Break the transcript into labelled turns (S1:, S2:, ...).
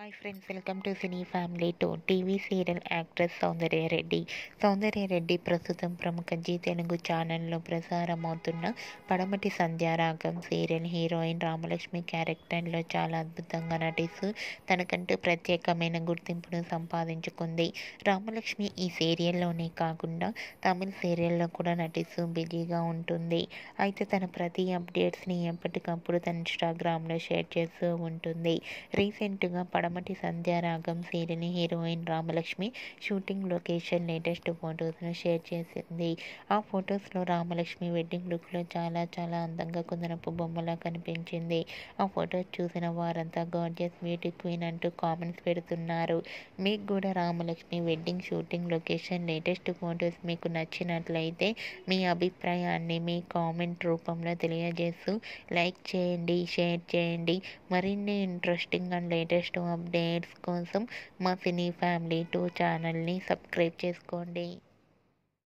S1: hi friends welcome to cine family two TV serial actress Soundarya Reddy Soundarya Reddy ప్రస్తుతం ప్రముఖ G Telugu ఛానల్లో ప్రసారమవుతున్న పడమటి సంధ్యారాగం సీరియల్ హీరోయిన్ రామలక్ష్మి క్యారెక్టర్లో చాలా అద్భుతంగా నటిస్తూ తనకంటూ ప్రత్యేకమైన గుర్తింపును సంపాదించుకుంది రామలక్ష్మి ఈ సీరియల్లోనే కాకుండా తమిళ సీరియల్లో కూడా నటిస్తూ బిజీగా ఉంటుంది అయితే తన ప్రతి అప్డేట్స్ని ఎప్పటికప్పుడు తన ఇన్స్టాగ్రామ్లో షేర్ చేస్తూ ఉంటుంది రీసెంట్గా Padamati Sandhyaragam serial heroine Ramalakshmi shooting location latest ఫొటోస్ను షేర్ చేసింది ఆ ఫొటోస్లో రామలక్ష్మి వెడ్డింగ్ లుక్లో చాలా చాలా అందంగా కుందనపు బొమ్మలా కనిపించింది ఆ ఫొటోస్ చూసిన వారంతా గార్జియస్ బ్యూటీ క్వీన్ అంటూ కామెంట్స్ పెడుతున్నారు మీకు కూడా Ramalakshmi wedding shooting location latest photos మీకు నచ్చినట్లయితే మీ అభిప్రాయాన్ని మీ కామెంట్ రూపంలో తెలియజేస్తూ లైక్ చేయండి షేర్ చేయండి మరిన్ని ఇంట్రెస్టింగ్ అండ్ లేటెస్ట్ అప్డేట్స్ కోసం మా సినీ ఫ్యామిలీ టూ ఛానల్ని సబ్స్క్రైబ్ చేసుకోండి